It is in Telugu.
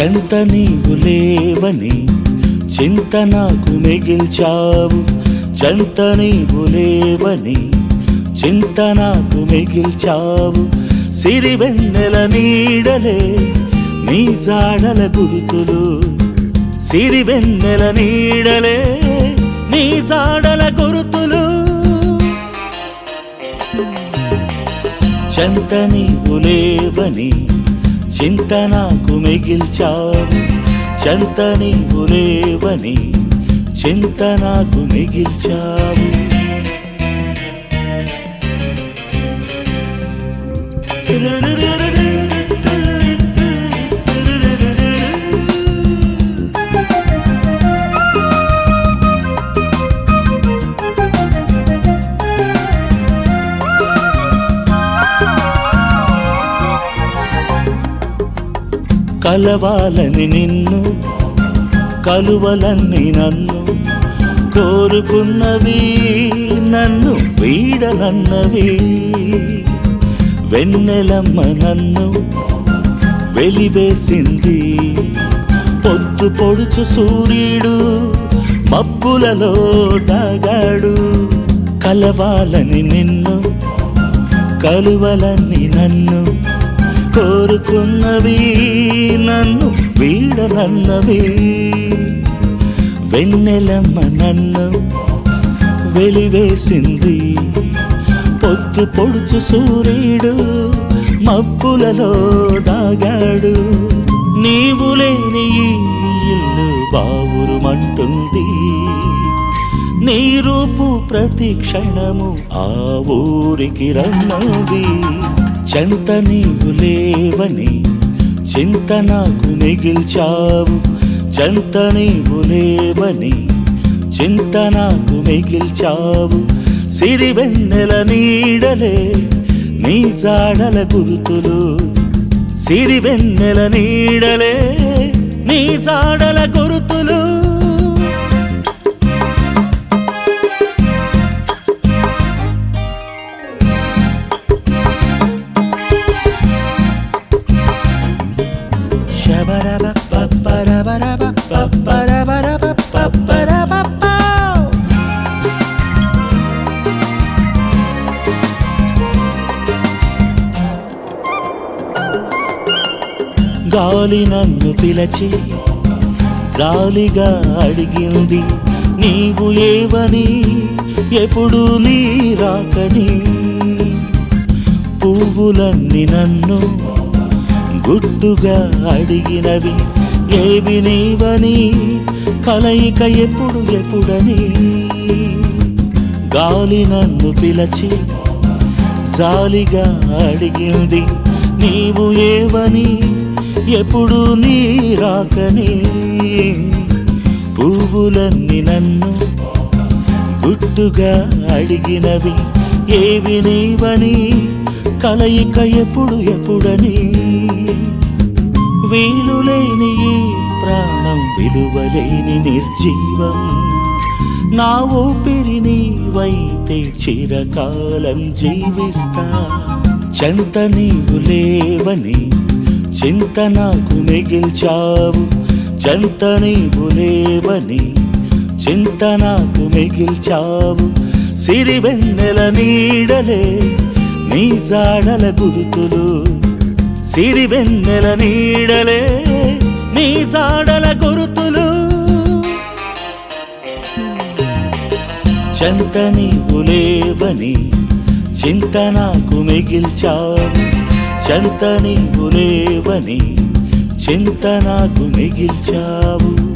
చెంత నీవు లేవని చింత నాకు మిగిల్చావు చెంత నీవు లేవని చింత నాకు మిగిల్చావు సిరి వెన్నెల నీడలే నీ జాడల గురుతులు సిరి వెన్నెల నీడలే నీ జాడల గురుతులు చెంత నీవు లేవని చింత నాకు మిగిల్చావు చెంత నీవు లేవని చింత నాకు మిగిల్చావు కలవాలని నిన్ను కలువలన్నీ నన్ను కోరుకున్నవి నన్ను వీడనన్నవి వెన్నెలమ్మ నన్ను వెలివేసింది పొద్దు పొడుచు సూర్యుడు మబ్బులలో దాగాడు కలవాలని నిన్ను కలువలన్నీ నన్ను కోరుకున్నవి నన్ను వీడనన్నవి వెన్నెలమ్మ నన్ను వెలివేసింది పొద్దు పొడుచు సూర్యుడు మబ్బులలో దాగాడు నీవు లేని ఈ ఇల్లు బావురుమంటుంది నీ రూపు ప్రతి క్షణము ఆ ఊరికి రమ్మది చెంత నీవు లేవని చింత నాకు మిగిల్చావు చెంత నీవు లేవని చింత నాకు మిగిల్చావు సిరి వెన్నెల నీడలే నీ జాడల గురుతులు సిరి వెన్నెల నీడలే నీ జాడల గురుతులు గాలి నన్ను పిలచి జాలిగా అడిగింది నీవు ఏవని ఎప్పుడు నీ రాకని పువ్వులన్నీ నన్ను గుడ్డుగా అడిగినవి ఏవి నీవని కలయిక ఎప్పుడు ఎప్పుడని గాలి నన్ను పిలచి జాలిగా అడిగింది నీవు ఏవని ఎప్పుడు నీ రాకని పువ్వులన్నీ నన్ను గుట్టుగా అడిగినవి ఏవి నీవని కలయిక ఎప్పుడు ఎప్పుడని వీలులేని ఈ ప్రాణం విలువలేని నిర్జీవం నా ఊపిరి నీవైతే చిరకాలం జీవిస్తా చెంత నీవు లేవని చింత నాకు మిగిల్చావు చెంత నీవు లేవని చింత నాకు మిగిల్చావు సిరి వెన్నెల నీడలే నీ జాడల గురుతులు సిరి వెన్నెల నీడలే నీ జాడల గురుతులు చెంత నీవు లేవని చింత నాకు మిగిల్చావు చెంత నీవు లేవని చింత నాకు మిగిల్చావు